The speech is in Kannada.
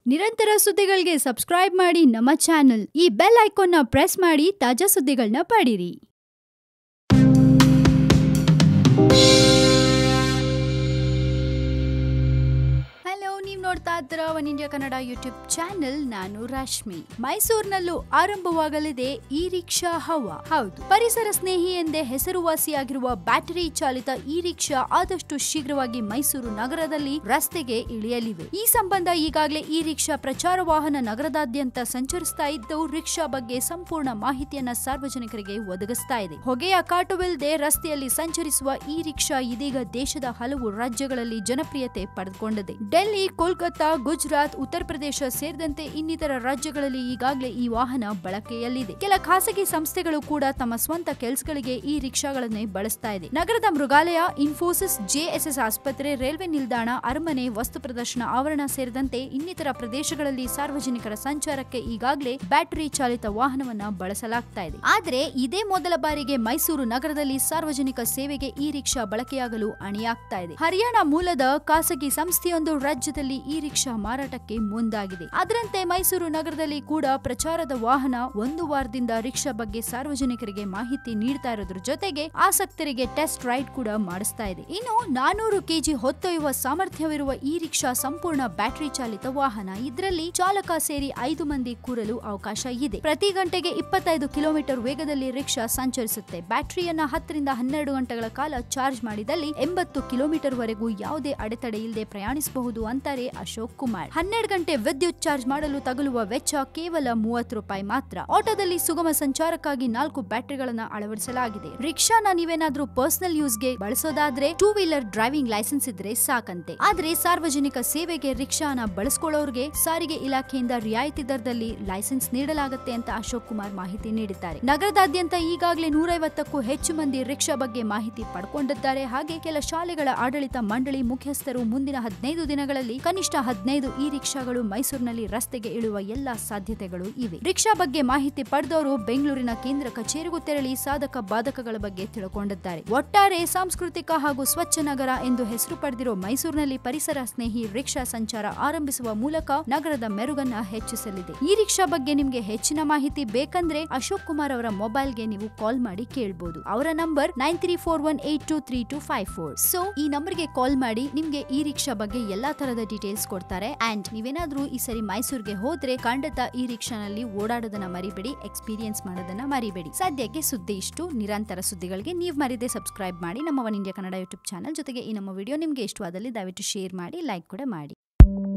ನಿರಂತರ ಸುದ್ದಿಗಳಿಗೆ ಸಬ್ಸ್ಕ್ರೈಬ್ ಮಾಡಿ ನಮ್ಮ ಚಾನೆಲ್ ಈ ಬೆಲ್ ಐಕಾನ್ನ ಪ್ರೆಸ್ ಮಾಡಿ ತಾಜಾ ಸುದ್ದಿಗಳನ್ನ ಪಡೀರಿ ಹಲೋ ನೀವು ನೋಡ್ತಾ ಇದ್ದೀರಾ One India Kannada YouTube channel ನಾನು ರಶ್ಮಿ ಮೈಸೂರಿನಲ್ಲೂ ಆರಂಭವಾಗಲಿದೆ ಇ ರಿಕ್ಷಾ ಹವಾ ಹೌದು ಪರಿಸರ ಸ್ನೇಹಿ ಎಂದೇ ಹೆಸರುವಾಸಿಯಾಗಿರುವ ಬ್ಯಾಟರಿ ಚಾಲಿತ ಇ ರಿಕ್ಷಾ ಆದಷ್ಟು ಶೀಘ್ರವಾಗಿ ಮೈಸೂರು ನಗರದಲ್ಲಿ ರಸ್ತೆಗೆ ಇಳಿಯಲಿವೆ ಈ ಸಂಬಂಧ ಈಗಾಗಲೇ ಇ ರಿಕ್ಷಾ ಪ್ರಚಾರ ವಾಹನ ನಗರದಾದ್ಯಂತ ಸಂಚರಿಸ್ತಾ ಇದ್ದು ರಿಕ್ಷಾ ಬಗ್ಗೆ ಸಂಪೂರ್ಣ ಮಾಹಿತಿಯನ್ನ ಸಾರ್ವಜನಿಕರಿಗೆ ಒದಗಿಸ್ತಾ ಇದೆ ಹೊಗೆಯ ಕಾಟುವಿಲ್ಲದೆ ರಸ್ತೆಯಲ್ಲಿ ಸಂಚರಿಸುವ ಈ ರಿಕ್ಷಾ ಇದೀಗ ದೇಶದ ಹಲವು ರಾಜ್ಯಗಳಲ್ಲಿ ಜನಪ್ರಿಯತೆ ಪಡೆದುಕೊಂಡಿದೆ ಡೆಲ್ಲಿ ಕೋಲ್ಕತ್ತಾ ಗುಜರಾತ್ ಉತ್ತರ ಪ್ರದೇಶ ಸೇರಿದಂತೆ ಇನ್ನಿತರ ರಾಜ್ಯಗಳಲ್ಲಿ ಈಗಾಗಲೇ ಈ ವಾಹನ ಬಳಕೆಯಲ್ಲಿದೆ ಕೆಲ ಖಾಸಗಿ ಸಂಸ್ಥೆಗಳು ಕೂಡ ತಮ್ಮ ಸ್ವಂತ ಕೆಲಸಗಳಿಗೆ ಈ ರಿಕ್ಷಾಗಳನ್ನೇ ಬಳಸ್ತಾ ಇದೆ ನಗರದ ಮೃಗಾಲಯ ಇನ್ಫೋಸಿಸ್ ಜೆಎಸ್ಎಸ್ ಆಸ್ಪತ್ರೆ ರೈಲ್ವೆ ನಿಲ್ದಾಣ ಅರಮನೆ ವಸ್ತು ಪ್ರದರ್ಶನ ಆವರಣ ಸೇರಿದಂತೆ ಇನ್ನಿತರ ಪ್ರದೇಶಗಳಲ್ಲಿ ಸಾರ್ವಜನಿಕರ ಸಂಚಾರಕ್ಕೆ ಈಗಾಗಲೇ ಬ್ಯಾಟರಿ ಚಾಲಿತ ವಾಹನವನ್ನ ಬಳಸಲಾಗ್ತಾ ಇದೆ ಆದ್ರೆ ಇದೇ ಮೊದಲ ಬಾರಿಗೆ ಮೈಸೂರು ನಗರದಲ್ಲಿ ಸಾರ್ವಜನಿಕ ಸೇವೆಗೆ ಈ ರಿಕ್ಷಾ ಬಳಕೆಯಾಗಲು ಅಣಿಯಾಗ್ತಾ ಇದೆ ಹರಿಯಾಣ ಮೂಲದ ಖಾಸಗಿ ಸಂಸ್ಥೆಯೊಂದು ರಾಜ್ಯದಲ್ಲಿ ಈ ರಿಕ್ಷಾ ಮಾರಾಟಕ್ಕೆ ಮುಂದಾಗಿದೆ ಅದರಂತೆ ಮೈಸೂರು ನಗರದಲ್ಲಿ ಕೂಡ ಪ್ರಚಾರದ ವಾಹನ ಒಂದು ವಾರದಿಂದ ರಿಕ್ಷಾ ಬಗ್ಗೆ ಸಾರ್ವಜನಿಕರಿಗೆ ಮಾಹಿತಿ ನೀಡ್ತಾ ಇರೋದ್ರ ಜೊತೆಗೆ ಆಸಕ್ತರಿಗೆ ಟೆಸ್ಟ್ ರೈಡ್ ಕೂಡ ಮಾಡಿಸ್ತಾ ಇದೆ ಇನ್ನು ನಾನೂರು ಕೆಜಿ ಹೊತ್ತೊಯ್ಯುವ ಸಾಮರ್ಥ್ಯವಿರುವ ಈ ರಿಕ್ಷಾ ಸಂಪೂರ್ಣ ಬ್ಯಾಟರಿ ಚಾಲಿತ ವಾಹನ ಇದರಲ್ಲಿ ಚಾಲಕ ಸೇರಿ ಐದು ಮಂದಿ ಕೂರಲು ಅವಕಾಶ ಇದೆ ಪ್ರತಿ ಗಂಟೆಗೆ ಇಪ್ಪತ್ತೈದು ಕಿಲೋಮೀಟರ್ ವೇಗದಲ್ಲಿ ರಿಕ್ಷಾ ಸಂಚರಿಸುತ್ತೆ ಬ್ಯಾಟರಿಯನ್ನ ಹತ್ತರಿಂದ ಹನ್ನೆರಡು ಗಂಟೆಗಳ ಕಾಲ ಚಾರ್ಜ್ ಮಾಡಿದಲ್ಲಿ ಎಂಬತ್ತು ಕಿಲೋಮೀಟರ್ ವರೆಗೂ ಯಾವುದೇ ಅಡೆತಡೆ ಇಲ್ಲದೆ ಪ್ರಯಾಣಿಸಬಹುದು ಅಂತಾರೆ ಅಶೋಕ್ ಕುಮಾರ್ ಹನ್ನೆರಡು ಗಂಟೆ ವಿದ್ಯುತ್ ಚಾರ್ಜ್ ಮಾಡಲು ತಗುಲುವ ವೆಚ್ಚ ಕೇವಲ ಮೂವತ್ತು ರೂಪಾಯಿ ಮಾತ್ರ ಆಟೋದಲ್ಲಿ ಸುಗಮ ಸಂಚಾರಕ್ಕಾಗಿ ನಾಲ್ಕು ಬ್ಯಾಟರಿಗಳನ್ನ ಅಳವಡಿಸಲಾಗಿದೆ ರಿಕ್ಷಾನ ನೀವೇನಾದ್ರೂ ಪರ್ಸನಲ್ ಯೂಸ್ಗೆ ಬಳಸೋದಾದ್ರೆ ಟೂ ವೀಲರ್ ಡ್ರೈವಿಂಗ್ ಲೈಸೆನ್ಸ್ ಇದ್ರೆ ಸಾಕಂತೆ ಆದ್ರೆ ಸಾರ್ವಜನಿಕ ಸೇವೆಗೆ ರಿಕ್ಷಾನ ಬಳಸ್ಕೊಳ್ಳೋರ್ಗೆ ಸಾರಿಗೆ ಇಲಾಖೆಯಿಂದ ರಿಯಾಯಿತಿ ದರದಲ್ಲಿ ಲೈಸೆನ್ಸ್ ನೀಡಲಾಗುತ್ತೆ ಅಂತ ಅಶೋಕ್ ಕುಮಾರ್ ಮಾಹಿತಿ ನೀಡಿದ್ದಾರೆ ನಗರದಾದ್ಯಂತ ಈಗಾಗಲೇ ನೂರೈವತ್ತಕ್ಕೂ ಹೆಚ್ಚು ಮಂದಿ ರಿಕ್ಷಾ ಬಗ್ಗೆ ಮಾಹಿತಿ ಪಡ್ಕೊಂಡಿದ್ದಾರೆ ಹಾಗೆ ಕೆಲ ಶಾಲೆಗಳ ಆಡಳಿತ ಮಂಡಳಿ ಮುಖ್ಯಸ್ಥರು ಮುಂದಿನ ಹದಿನೈದು ದಿನಗಳಲ್ಲಿ ಕನಿಷ್ಠ ಹದಿನೈದು ಈ ರಿಕ್ಷಾಗಳು ಮೈಸೂರಿನಲ್ಲಿ ರಸ್ತೆಗೆ ಇಳುವ ಎಲ್ಲಾ ಸಾಧ್ಯತೆಗಳು ಇವೆ ರಿಕ್ಷಾ ಬಗ್ಗೆ ಮಾಹಿತಿ ಪಡೆದವರು ಬೆಂಗಳೂರಿನ ಕೇಂದ್ರ ಕಚೇರಿಗೂ ತೆರಳಿ ಸಾಧಕ ಬಾಧಕಗಳ ಬಗ್ಗೆ ತಿಳ್ಕೊಂಡಿದ್ದಾರೆ ಒಟ್ಟಾರೆ ಸಾಂಸ್ಕೃತಿಕ ಹಾಗೂ ಸ್ವಚ್ಛ ನಗರ ಎಂದು ಹೆಸರು ಪಡೆದಿರೋ ಮೈಸೂರಿನಲ್ಲಿ ಪರಿಸರ ಸ್ನೇಹಿ ರಿಕ್ಷಾ ಸಂಚಾರ ಆರಂಭಿಸುವ ಮೂಲಕ ನಗರದ ಮೆರುಗನ್ನ ಹೆಚ್ಚಿಸಲಿದೆ ಈ ರಿಕ್ಷಾ ಬಗ್ಗೆ ನಿಮ್ಗೆ ಹೆಚ್ಚಿನ ಮಾಹಿತಿ ಬೇಕಂದ್ರೆ ಅಶೋಕ್ ಕುಮಾರ್ ಅವರ ಮೊಬೈಲ್ಗೆ ನೀವು ಕಾಲ್ ಮಾಡಿ ಕೇಳಬಹುದು ಅವರ number nine three four one eight two three two five four so ಈ ನಂಬರ್ಗೆ ಕಾಲ್ ಮಾಡಿ ನಿಮ್ಗೆ ಈ ರಿಕ್ಷಾ ಬಗ್ಗೆ ಎಲ್ಲಾ ತರದ ಡೀಟೇಲ್ಸ್ ಕೊಡ್ತಾರೆ ಅಂಡ್ ನೀವೇನಾದ್ರೂ ಈ ಸರಿ ಮೈಸೂರಿಗೆ ಹೋದ್ರೆ ಖಂಡಿತ ಈ ರಿಕ್ಷಾನಲ್ಲಿ ಓಡಾಡೋದನ್ನ ಮರಿಬೇಡಿ ಎಕ್ಸ್ಪೀರಿಯನ್ಸ್ ಮಾಡೋದನ್ನ ಮರಿಬೇಡಿ ಸದ್ಯಕ್ಕೆ ಸುದ್ದಿ ಇಷ್ಟು ನಿರಂತರ ಸುದ್ದಿಗಳಿಗೆ ನೀವು ಮರಿದೆ ಸಬ್ಸ್ಕ್ರೈಬ್ ಮಾಡಿ ನಮ್ಮ One India Kannada YouTube channel ಜೊತೆಗೆ ಈ ನಮ್ಮ ವಿಡಿಯೋ ನಿಮ್ಗೆ ಇಷ್ಟವಾದಲ್ಲಿ ದಯವಿಟ್ಟು ಶೇರ್ ಮಾಡಿ ಲೈಕ್ ಕೂಡ ಮಾಡಿ